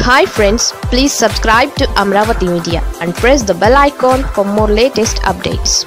hi friends please subscribe to Amaravati media and press the bell icon for more latest updates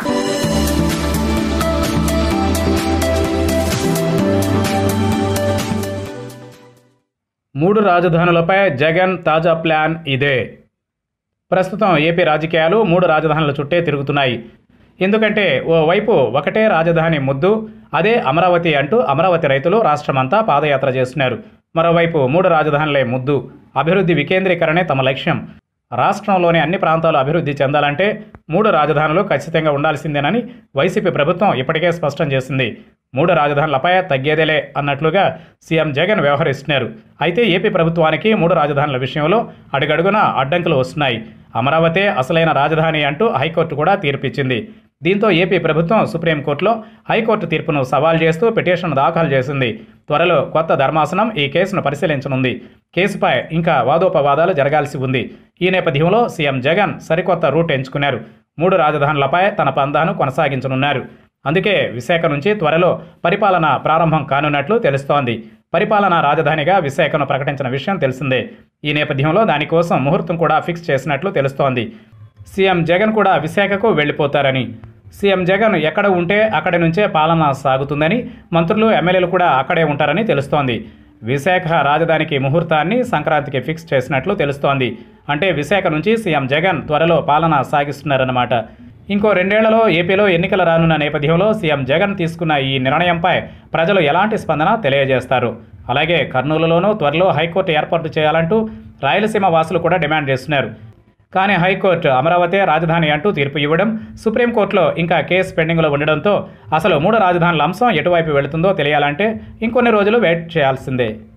మూడు రాజధానులపై జగన్ తాజా plan ఇదే ప్రస్తుతం AP రాజకీయాలు మూడు రాజధానుల చుట్టే తిరుగుతున్నాయి ఎందుకంటే ఓ వైపు ఒకటే రాజధాని ముద్దు అదే అమరావతి అంటూ అమరావతి రైతులు రాష్ట్రమంతా పాదయాత్ర చేస్తున్నారు మరోవైపు మూడు రాజధానులే ముద్దు అభివృద్ధి వికేంద్రీకరణే తమ లక్ష్యం రాష్ట్రంలోని అన్ని ప్రాంతాలు అభివృద్ధి చెందాలంటే మూడు రాజధానులు ఖచ్చితంగా ఉండాల్సిందేనని వైసీపీ ప్రభుత్వం ఇప్పటికే స్పష్టం చేసింది మూడు రాజధానులపై తగ్గేదేలే అన్నట్లుగా సీఎం జగన్ వ్యవహరిస్తున్నారు అయితే ఏపీ ప్రభుత్వానికి మూడు రాజధానుల విషయంలో అడుగడుగునా అడ్డంకులు వస్తున్నాయి అమరావతి అసలైన రాజధాని అంటూ హైకోర్టు కూడా తీర్పిచ్చింది దీంతో ఏపీ ప్రభుత్వం సుప్రీంకోర్టులో హైకోర్టు తీర్పును సవాల్ చేస్తూ పిటిషన్ దాఖలు చేసింది త్వరలో కొత్త ధర్మాసనం ఈ కేసును పరిశీలించనుంది కేసుపై ఇంకా వాదోపవాదాలు జరగాల్సి ఉంది ఈ నేపథ్యంలో సీఎం జగన్ సరికొత్త రూట్ ఎంచుకున్నారు మూడు రాజధానులపై తన పందాను కొనసాగించనున్నారు అందుకే విశాఖ నుంచి త్వరలో పరిపాలన ప్రారంభం కానున్నట్లు తెలుస్తోంది పరిపాలనా రాజధానిగా విశాఖను ప్రకటించిన విషయం తెలిసిందే ఈ నేపథ్యంలో దానికోసం ముహూర్తం కూడా ఫిక్స్ చేసినట్లు తెలుస్తోంది సీఎం జగన్ కూడా విశాఖకు వెళ్ళిపోతారని సీఎం జగన్ ఎక్కడ ఉంటే అక్కడి నుంచే పాలన సాగుతుందని మంత్రులు ఎమ్మెల్యేలు కూడా అక్కడే ఉంటారని తెలుస్తోంది విశాఖ రాజధానికి ముహూర్తాన్ని సంక్రాంతికి ఫిక్స్ చేసినట్లు తెలుస్తోంది అంటే విశాఖ నుంచి సీఎం జగన్ త్వరలో పాలన సాగిస్తున్నారన్నమాట ఇంకో రెండేళ్లలో ఏపీలో ఎన్నికలు రానున్న నేపథ్యంలో సీఎం జగన్ తీసుకున్న ఈ నిర్ణయంపై ప్రజలు ఎలాంటి స్పందన తెలియజేస్తారు అలాగే కర్నూలులోనూ త్వరలో హైకోర్టు ఏర్పాటు చేయాలంటూ రాయలసీమ వాసులు కూడా డిమాండ్ చేస్తున్నారు కానీ హైకోర్టు అమరావతి రాజధాని అంటూ తీర్పు ఇవ్వడం సుప్రీంకోర్టులో ఇంకా కేసు పెండింగ్లో ఉండడంతో అసలు మూడు రాజధానుల అంశం ఎటువైపు వెళుతుందో తెలియాలంటే ఇంకొన్ని రోజులు వెయిట్ చేయాల్సిందే